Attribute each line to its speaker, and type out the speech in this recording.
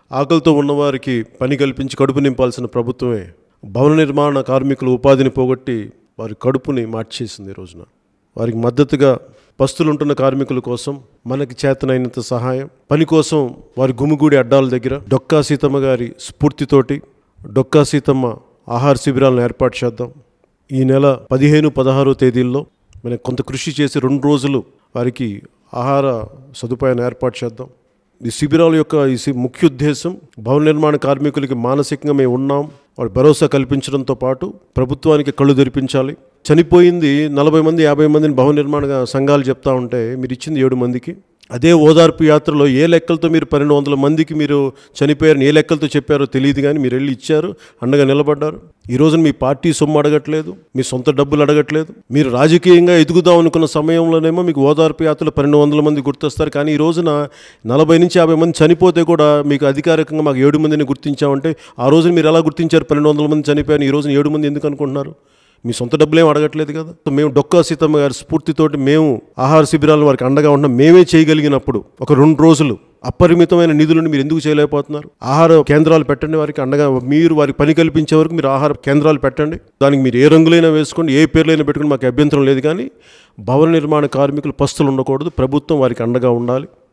Speaker 1: ఆకలితో ఉన్నవారికి పని కల్పించి కడుపు నింపాల్సిన ప్రభుత్వమే భవన నిర్మాణ కార్మికుల ఉపాధిని పోగొట్టి వారి కడుపుని మార్చేసింది ఈ రోజున వారికి మద్దతుగా పస్తులుంటున్న కార్మికుల కోసం మనకి చేతనైనంత సహాయం పని కోసం వారి గుమిగూడి అడ్డాల దగ్గర డొక్కా సీతమ్మ గారి స్ఫూర్తితోటి డొక్కా సీతమ్మ ఆహార శిబిరాలను ఏర్పాటు చేద్దాం ఈ నెల పదిహేను పదహారో తేదీల్లో మనం కొంత కృషి చేసి రెండు రోజులు వారికి ఆహార సదుపాయాన్ని ఏర్పాటు చేద్దాం ఈ శిబిరాల యొక్క ఈ సి- ముఖ్య ఉద్దేశం భవన నిర్మాణ కార్మికులకి మానసికంగా మేము ఉన్నాం వారి భరోసా కల్పించడంతో పాటు ప్రభుత్వానికి కళ్ళు తెరిపించాలి చనిపోయింది నలభై మంది యాభై మందిని భవన నిర్మాణ సంఘాలు చెప్తా ఉంటే మీరు ఇచ్చింది ఏడు మందికి అదే ఓదార్పు యాత్రలో ఏ లెక్కలతో మీరు పన్నెండు వందల మందికి మీరు చనిపోయారని ఏ లెక్కలతో చెప్పారో తెలియదు కానీ మీరు వెళ్ళి ఇచ్చారు అండగా నిలబడ్డారు ఈ రోజున మీ పార్టీ సొమ్ము అడగట్లేదు మీ సొంత డబ్బులు అడగట్లేదు మీరు రాజకీయంగా ఎదుగుదాం అనుకున్న సమయంలోనేమో మీకు ఓదార్పు యాత్రలో పన్నెండు వందల మంది గుర్తొస్తారు కానీ ఈ రోజున నలభై నుంచి యాభై మంది చనిపోతే కూడా మీకు అధికారికంగా మాకు ఏడు మందిని గుర్తించామంటే ఆ రోజున మీరు ఎలా గుర్తించారు పన్నెండు వందల మంది చనిపోయారు ఈ రోజున ఏడు మంది ఎందుకు అనుకుంటున్నారు మీ సొంత డబ్బులు ఏం అడగట్లేదు కదా సో మేము డొక్కా సీతమ్మ గారి స్ఫూర్తితోటి మేము ఆహార శిబిరాలను వారికి అండగా ఉన్నాం మేమే చేయగలిగినప్పుడు ఒక రెండు రోజులు అపరిమితమైన నిధులను మీరు ఎందుకు చేయలేకపోతున్నారు ఆహార కేంద్రాలు పెట్టండి వారికి అండగా మీరు వారికి పని కల్పించే వరకు మీరు ఆహార కేంద్రాలు పెట్టండి దానికి మీరు ఏ రంగులైనా వేసుకోండి ఏ పేర్లైనా పెట్టుకుని మాకు అభ్యంతరం లేదు కానీ భవన నిర్మాణ కార్మికులు పస్తులు ఉండకూడదు ప్రభుత్వం వారికి అండగా ఉండాలి